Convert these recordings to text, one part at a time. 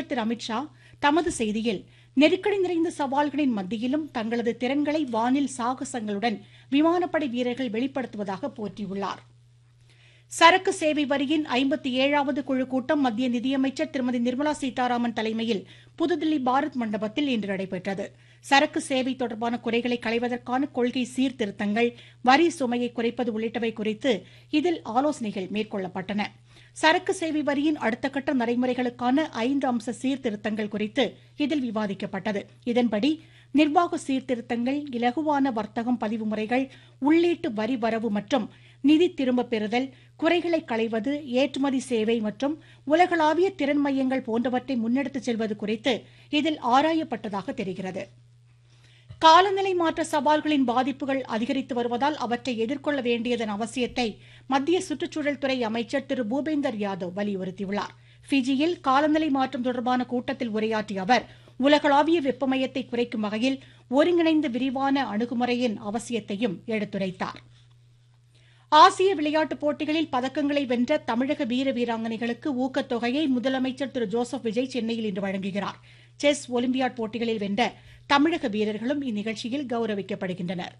அமைச்சர் திரு அமித்ஷா தமது செய்தியில் நெருக்கடி நிறைந்த சவால்களின் மத்தியிலும் தங்களது திறன்களை வானில் சாகசங்களுடன் விமானப்படை வீரர்கள் வெளிப்படுத்துவதாக போற்றியுள்ளார் சரக்கு சேவை வரியின் ஐம்பத்தி ஏழாவது குழு கூட்டம் மத்திய நிதியமைச்சர் திருமதி நிர்மலா சீதாராமன் தலைமையில் புதுதில்லி பாரத் மண்டபத்தில் இன்று நடைபெற்றது சரக்கு சேவை தொடர்பான குறைகளை களைவதற்கான கொள்கை சீர்திருத்தங்கள் வரி சுமையை குறைப்பது உள்ளிட்டவை குறித்து இதில் ஆலோசனைகள் மேற்கொள்ளப்பட்டன சரக்கு சேவை வரியின் அடுத்த கட்ட நடைமுறைகளுக்கான ஐந்து அம்ச சீர்திருத்தங்கள் குறித்து இதில் விவாதிக்கப்பட்டது இதன்படி நிர்வாக சீர்திருத்தங்கள் இலகுவான வர்த்தகம் பதிவு முறைகள் உள்ளீட்டு வரி வரவு மற்றும் நிதி திரும்பப் பெறுதல் குறைகளை களைவது ஏற்றுமதி சேவை மற்றும் உலகளாவிய திறன் மையங்கள் போன்றவற்றை முன்னெடுத்துச் செல்வது குறித்து இதில் ஆராயப்பட்டதாக தெரிகிறது காலநிலை மாற்ற சவால்களின் பாதிப்புகள் அதிகரித்து வருவதால் அவற்றை எதிர்கொள்ள வேண்டியதன் அவசியத்தை மத்திய சுற்றுச்சூழல் துறை அமைச்சர் திரு பூபேந்தர் யாதவ் வலியுறுத்தியுள்ளார் ஃபிஜியில் காலநிலை மாற்றம் தொடர்பான கூட்டத்தில் உரையாற்றிய அவர் உலகளாவிய வெப்பமயத்தை குறைக்கும் வகையில் ஒருங்கிணைந்த விரிவான அணுகுமுறையின் அவசியத்தையும் எடுத்துரைத்தார் ஆசிய விளையாட்டுப் போட்டிகளில் பதக்கங்களை வென்ற தமிழக வீர வீராங்கனைகளுக்கு ஊக்கத்தொகையை முதலமைச்சர் திரு ஜோசப் விஜய் சென்னையில் இன்று வழங்குகிறார் செஸ் ஒலிம்பியாட் போட்டிகளில் வென்ற தமிழக வீரர்களும் இந்நிகழ்ச்சியில் கௌரவிக்கப்படுகின்றனர்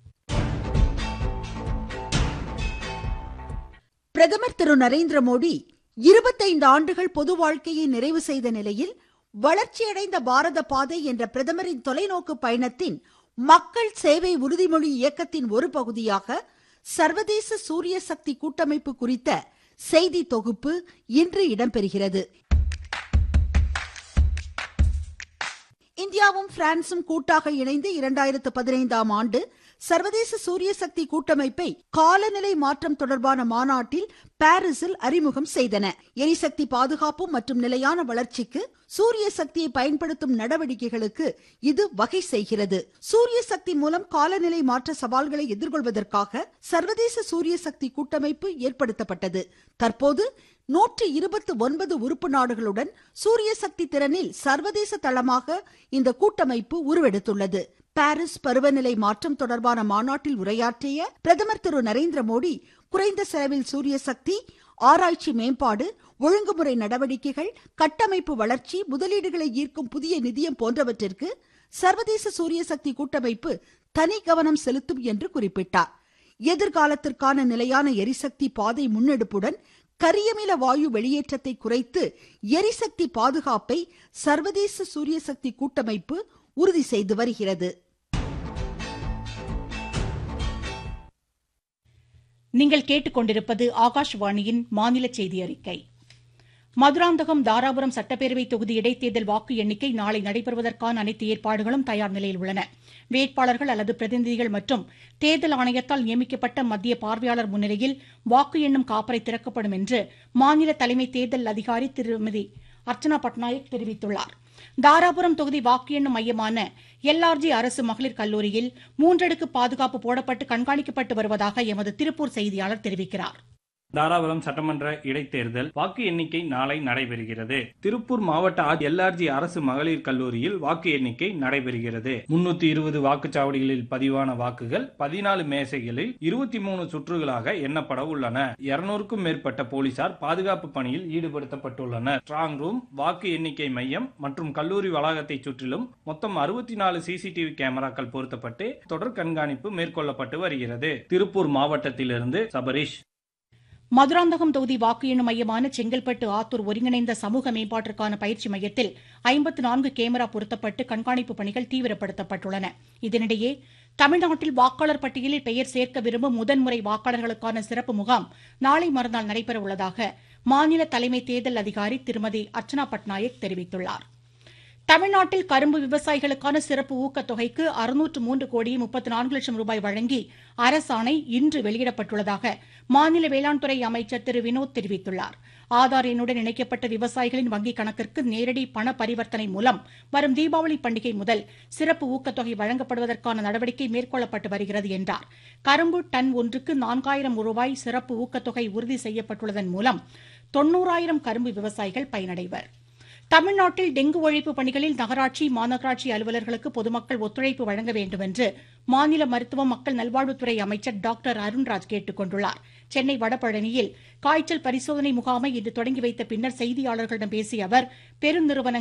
பிரதமர் திரு நரேந்திர மோடி இருபத்தைந்து ஆண்டுகள் பொது வாழ்க்கையை நிறைவு செய்த நிலையில் வளர்ச்சியடைந்த பாரத பாதை என்ற பிரதமரின் தொலைநோக்கு பயணத்தின் மக்கள் சேவை உறுதிமொழி இயக்கத்தின் ஒரு பகுதியாக சர்வதேச சூரிய சக்தி கூட்டமைப்பு குறித்த செய்தி தொகுப்பு இன்று இடம்பெறுகிறது இந்தியாவும் பிரான்சும் கூட்டாக இணைந்து இரண்டாயிரத்து பதினைந்தாம் ஆண்டு சர்வதேச சூரிய சக்தி கூட்டமைப்பை காலநிலை மாற்றம் தொடர்பான மாநாட்டில் பாரிஸில் அறிமுகம் செய்தன எரிசக்தி பாதுகாப்பு மற்றும் நிலையான வளர்ச்சிக்கு சூரிய சக்தியை பயன்படுத்தும் நடவடிக்கைகளுக்கு இது வகை செய்கிறது சூரிய சக்தி மூலம் காலநிலை மாற்ற சவால்களை எதிர்கொள்வதற்காக சர்வதேச சூரிய சக்தி கூட்டமைப்பு ஏற்படுத்தப்பட்டது தற்போது நூற்றி இருபத்தி ஒன்பது உறுப்பு நாடுகளுடன் சூரிய சக்தி திறனில் சர்வதேச தளமாக இந்த கூட்டமைப்பு உருவெடுத்துள்ளது பாரிஸ் பருவநிலை மாற்றம் தொடர்பான மாநாட்டில் உரையாற்றிய பிரதமர் திரு நரேந்திர மோடி குறைந்த செலவில் சூரிய சக்தி ஆராய்ச்சி மேம்பாடு ஒழுங்குமுறை நடவடிக்கைகள் கட்டமைப்பு வளர்ச்சி முதலீடுகளை ஈர்க்கும் புதிய நிதியம் போன்றவற்றிற்கு சர்வதேச சூரிய சக்தி கூட்டமைப்பு தனி கவனம் செலுத்தும் என்று குறிப்பிட்டார் எதிர்காலத்திற்கான நிலையான எரிசக்தி பாதை முன்னெடுப்புடன் கரியமில வாயு வெளியேற்றத்தை குறைத்து எரிசக்தி பாதுகாப்பை சர்வதேச சூரிய சக்தி கூட்டமைப்பு உறுதி செய்து வருகிறது நீங்கள் கேட்டுக்கொண்டிருப்பது ஆகாஷ்வாணியின் மாநில செய்தி அறிக்கை மதுராந்தகம் தாராபுரம் சட்டப்பேரவை தொகுதி இடைத்தேர்தல் வாக்கு எண்ணிக்கை நாளை நடைபெறுவதற்கான அனைத்து ஏற்பாடுகளும் தயார் நிலையில் உள்ளன வேட்பாளர்கள் அல்லது பிரதிநிதிகள் மற்றும் தேர்தல் ஆணையத்தால் நியமிக்கப்பட்ட மத்திய பார்வையாளர் முன்னிலையில் வாக்கு எண்ணும் காப்பறை திறக்கப்படும் என்று மாநில தலைமை தேர்தல் அதிகாரி திருமதி அர்ச்சனா பட்நாயக் தெரிவித்துள்ளார் தாராபுரம் தொகுதி வாக்கு எண்ணும் மையமான எல்ஆர்ஜி அரசு மகளிர் கல்லூரியில் மூன்றடுக்கு பாதுகாப்பு போடப்பட்டு கண்காணிக்கப்பட்டு வருவதாக எமது திருப்பூர் செய்தியாளர் தெரிவிக்கிறார் தாராபுரம் சட்டமன்ற இடைத்தேர்தல் வாக்கு எண்ணிக்கை நாளை நடைபெறுகிறது திருப்பூர் மாவட்ட எல்ஆர்ஜி அரசு மகளிர் கல்லூரியில் வாக்கு எண்ணிக்கை நடைபெறுகிறது முன்னூத்தி இருபது வாக்குச்சாவடிகளில் பதிவான வாக்குகள் பதினாலு மேசைகளில் இருபத்தி மூணு சுற்றுகளாக எண்ணப்பட உள்ளன இருநூறுக்கும் மேற்பட்ட போலீசார் பாதுகாப்பு பணியில் ஈடுபடுத்தப்பட்டுள்ளனர் ஸ்ட்ராங் ரூம் வாக்கு எண்ணிக்கை மையம் மற்றும் கல்லூரி வளாகத்தை சுற்றிலும் மொத்தம் அறுபத்தி நாலு சிசிடிவி கேமராக்கள் பொருத்தப்பட்டு தொடர் கண்காணிப்பு மேற்கொள்ளப்பட்டு வருகிறது திருப்பூர் மாவட்டத்திலிருந்து சபரீஷ் மதுராந்தகம் தொகுதி வாக்கு எண்ணும் மையமான செங்கல்பட்டு ஆத்தூர் ஒருங்கிணைந்த சமூக மேம்பாட்டிற்கான பயிற்சி மையத்தில் ஐம்பத்து நான்கு கேமரா பொருத்தப்பட்டு கண்காணிப்பு பணிகள் தீவிரப்படுத்தப்பட்டுள்ளன இதனிடையே தமிழ்நாட்டில் வாக்காளர் பட்டியலில் பெயர் சேர்க்க விரும்பும் முதன்முறை வாக்காளர்களுக்கான சிறப்பு முகாம் நாளை மறுநாள் நடைபெற உள்ளதாக மாநில தலைமை தேர்தல் அதிகாரி திருமதி அர்ச்சனா பட்நாயக் தெரிவித்துள்ளார் தமிழ்நாட்டில் கரும்பு விவசாயிகளுக்கான சிறப்பு ஊக்கத்தொகைக்கு அறுநூற்று மூன்று கோடியே முப்பத்தி நான்கு லட்சம் ரூபாய் வழங்கி அரசாணை இன்று வெளியிடப்பட்டுள்ளதாக மாநில வேளாண் துறை அமைச்சர் திரு வினோத் தெரிவித்துள்ளார் ஆதார் எண்ணுடன் இணைக்கப்பட்ட விவசாயிகளின் வங்கிக் கணக்கிற்கு நேரடி பண பரிவர்த்தனை மூலம் வரும் தீபாவளி பண்டிகை முதல் சிறப்பு ஊக்கத்தொகை வழங்கப்படுவதற்கான நடவடிக்கை மேற்கொள்ளப்பட்டு வருகிறது என்றார் கரும்பு டன் ஒன்றுக்கு நான்காயிரம் ரூபாய் சிறப்பு ஊக்கத்தொகை உறுதி செய்யப்பட்டுள்ளதன் மூலம் தொன்னூறாயிரம் கரும்பு விவசாயிகள் பயனடைவர் தமிழ்நாட்டில் டெங்கு ஒழிப்பு பணிகளில் நகராட்சி மாநகராட்சி அலுவலர்களுக்கு பொதுமக்கள் ஒத்துழைப்பு வழங்க வேண்டும் என்று மாநில மருத்துவ மக்கள் நல்வாழ்வுத்துறை அமைச்சர் டாக்டர் அருண்ராஜ் கேட்டுக் கொண்டுள்ளார் சென்னை வடபழனியில் காய்ச்சல் பரிசோதனை முகாமை இன்று தொடங்கி வைத்த பின்னர் செய்தியாளர்களிடம் பேசிய அவர் பெருநிறுவனங்கள்